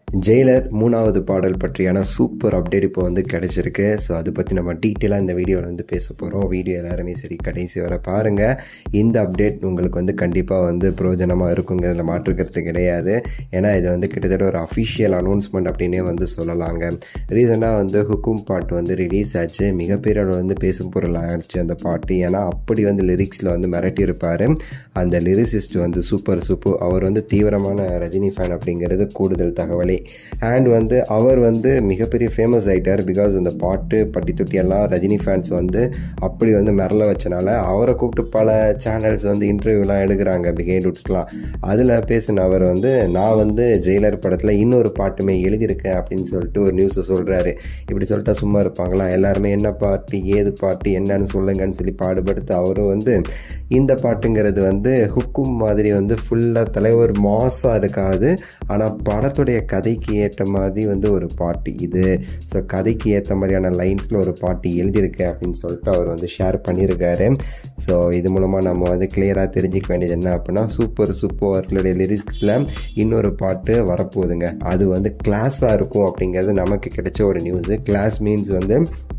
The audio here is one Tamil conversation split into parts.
ஜெயிலர் மூணாவது பாடல் பற்றியான சூப்பர் அப்டேட் இப்போ வந்து கிடச்சிருக்கு ஸோ அதை பற்றி நம்ம டீட்டெயிலாக இந்த வீடியோவில் வந்து பேச போகிறோம் வீடியோ எல்லாருமே சரி கடைசி வர பாருங்கள் இந்த அப்டேட் உங்களுக்கு வந்து கண்டிப்பாக வந்து பிரயோஜனமாக இருக்குங்கிறதுல மாற்றுக்கிறது கிடையாது ஏன்னா இது வந்து கிட்டத்தட்ட ஒரு அஃபிஷியல் அனௌன்ஸ்மெண்ட் அப்படின்னே வந்து சொல்லலாங்க ரீசெண்டாக வந்து ஹுக்கும் பாட்டு வந்து ரிலீஸ் ஆச்சு மிகப்பெரிய அளவு வந்து பேசும் பொருள் ஆயிடுச்சு அந்த பாட்டு ஏன்னா அப்படி வந்து லிரிக்ஸில் வந்து மிரட்டியிருப்பார் அந்த லிரிசிஸ்ட் வந்து சூப்பர் சூப்பர் அவர் வந்து தீவிரமான ரஜினி ஃபேன் அப்படிங்கிறது கூடுதல் தகவலே அண்ட் வந்து அவர் வந்து மிகப்பெரிய ஃபேமஸ் ஆகிட்டார் பிகாஸ் அந்த பாட்டு பட்டி தொட்டி எல்லாம் ரஜினி ஃபேன்ஸ் வந்து அப்படி வந்து மிரள வச்சனால அவரை கூப்பிட்டு பல சேனல்ஸ் வந்து இன்டர்வியூலாம் எடுக்கிறாங்க பிகைண்ட் ரூட்ஸ்லாம் அதில் பேசின அவர் வந்து நான் வந்து ஜெயிலர் படத்தில் இன்னொரு பாட்டுமே எழுதியிருக்கேன் அப்படின்னு சொல்லிட்டு ஒரு நியூஸை சொல்கிறாரு இப்படி சொல்லிட்டா சும்மா இருப்பாங்களா எல்லாருமே என்ன பாட்டு ஏது பாட்டு என்னன்னு சொல்லுங்கன்னு சொல்லி பாடுபடுத்து அவரும் வந்து இந்த பாட்டுங்கிறது வந்து ஹுக்கும் மாதிரி வந்து ஃபுல்லாக தலைவர் மாஸாக இருக்காது ஆனால் படத்துடைய கதைக்கு ஏற்ற மாதிரி வந்து ஒரு பாட்டு இது ஸோ கதைக்கு ஏற்ற மாதிரியான லைன்ஸில் ஒரு பாட்டு எழுதியிருக்கு அப்படின்னு சொல்லிட்டு அவர் வந்து ஷேர் பண்ணியிருக்காரு ஸோ இது மூலமாக நம்ம வந்து கிளியராக தெரிஞ்சிக்க வேண்டியது என்ன அப்படின்னா சூப்பர் சூப்பர் அவர்களுடைய லிரிக்ஸில் இன்னொரு பாட்டு வரப்போகுதுங்க அது வந்து கிளாஸாக இருக்கும் அப்படிங்கிறது நமக்கு கிடைச்ச ஒரு நியூஸு கிளாஸ் மீன்ஸ் வந்து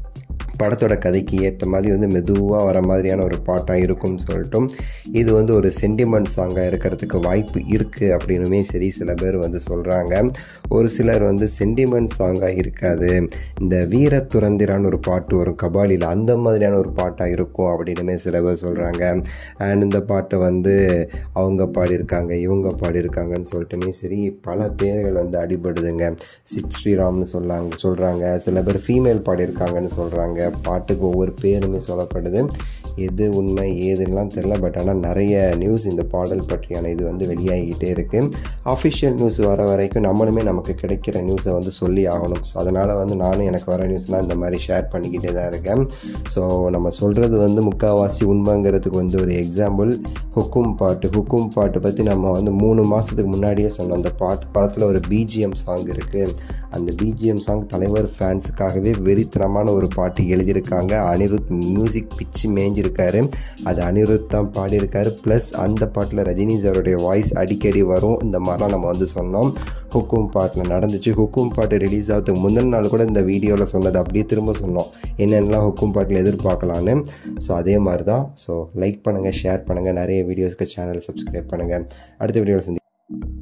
படத்தோட கதைக்கு ஏற்ற மாதிரி வந்து மெதுவாக வர மாதிரியான ஒரு பாட்டாக இருக்கும்னு சொல்லிட்டும் இது வந்து ஒரு சென்டிமெண்ட் சாங்காக இருக்கிறதுக்கு வாய்ப்பு இருக்குது அப்படின்னுமே சரி சில பேர் வந்து சொல்கிறாங்க ஒரு சிலர் வந்து சென்டிமெண்ட் சாங்காக இருக்காது இந்த வீர துறந்திரான்னு ஒரு பாட்டு வரும் கபாலியில் அந்த மாதிரியான ஒரு பாட்டாக இருக்கும் அப்படின்னுமே சில பேர் சொல்கிறாங்க அண்ட் இந்த பாட்டை வந்து அவங்க பாடியிருக்காங்க இவங்க பாடியிருக்காங்கன்னு சொல்லிட்டுமே சரி பல பேர்கள் வந்து அடிபடுதுங்க சித் ஸ்ரீராம்னு சொல்லாங்க சொல்கிறாங்க சில பேர் ஃபீமேல் பாடியிருக்காங்கன்னு சொல்கிறாங்க பாட்டுக்கு ஒவ்வொரு பேருமே சொல்லப்படுது எது உண்மை ஏதுன்னெலாம் தெரில பட் ஆனால் நிறைய நியூஸ் இந்த பாடல் பற்றியான இது வந்து வெளியாகிக்கிட்டே இருக்குது அஃபிஷியல் நியூஸ் வர வரைக்கும் நம்மளுமே நமக்கு கிடைக்கிற நியூஸை வந்து சொல்லி ஆகணும் ஸோ அதனால் வந்து நானும் எனக்கு வர நியூஸ்லாம் இந்த மாதிரி ஷேர் பண்ணிக்கிட்டே தான் இருக்கேன் ஸோ நம்ம சொல்கிறது வந்து முக்கால்வாசி உண்மைங்கிறதுக்கு வந்து ஒரு எக்ஸாம்பிள் ஹுக்கும் பாட்டு ஹுக்கும் பாட்டு பற்றி நம்ம வந்து மூணு மாதத்துக்கு முன்னாடியே சொன்னோம் அந்த பாட்டு படத்தில் ஒரு பிஜிஎம் சாங் இருக்குது அந்த பிஜிஎம் சாங் தலைவர் ஃபேன்ஸுக்காகவே வெறித்தனமான ஒரு பாட்டு எழுதியிருக்காங்க அனிருத் மியூசிக் பிச்சு மேய்ஞ்சிருக்காரு அது அனிருத் தான் பாடியிருக்காரு ப்ளஸ் அந்த பாட்டில் ரஜினி சாருடைய வாய்ஸ் அடிக்கடி வரும் இந்த மாதிரிலாம் நம்ம வந்து சொன்னோம் ஹுக்கும் பாட்டில் நடந்துச்சு ஹுக்கும் பாட்டு ரிலீஸ் ஆகிறதுக்கு முந்தின நாள் கூட இந்த வீடியோவில் சொன்னது அப்படியே திரும்ப சொன்னோம் என்னென்னலாம் ஹுக்கும் பாட்டில் எதிர்பார்க்கலான்னு ஸோ அதே மாதிரி தான் ஸோ லைக் பண்ணுங்கள் ஷேர் பண்ணுங்கள் நிறைய வீடியோஸ்க்கு சேனல் சப்ஸ்கிரைப் பண்ணுங்கள் அடுத்த வீடியோவில் சந்தி